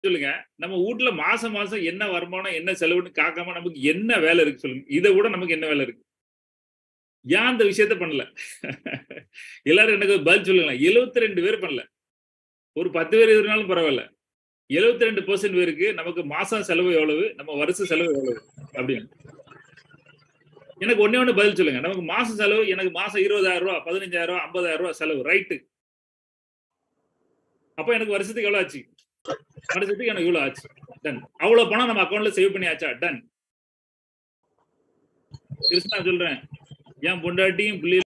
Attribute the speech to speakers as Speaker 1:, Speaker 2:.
Speaker 1: சொல்லுங்க நம்ம வீட்ல மாசம் மாசம் என்ன வருமானம் என்ன செலவுன்னு காக்காம நமக்கு என்ன வேலை இருக்கு சொல்லுங்க இதை விட நமக்கு என்ன வேலை இருக்கு ஏன் அந்த விஷயத்த பண்ணல எல்லாரும் எனக்கு பதில் சொல்லுங்களேன் எழுபத்தி ரெண்டு பேர் பண்ணல ஒரு பத்து பேர் இருந்தாலும் பரவாயில்ல எழுபத்தி ரெண்டு பர்சன்ட் பேருக்கு நமக்கு மாசம் செலவு எவ்வளவு நம்ம வருஷ செலவு எவ்வளவு அப்படின்னு எனக்கு ஒண்ணே ஒண்ணு பதில் சொல்லுங்க நமக்கு மாசம் செலவு எனக்கு மாசம் இருபதாயிரம் ரூபாய் பதினஞ்சாயிரம் ரூபாய் ஐம்பதாயிரம் ரூபாய் செலவு ரைட்டு அப்ப எனக்கு வருஷத்துக்கு எவ்வளவு ஆச்சு வருஷத்துக்கு எனக்கு இவ்வளவு ஆச்சு டன் அவ்வளவு பணம் நம்ம அக்கௌண்ட்ல சேவ் பண்ணியாச்சா டன் கிருஷ்ணா சொல்றேன் என் பொண்டாட்டியும் பிள்ளை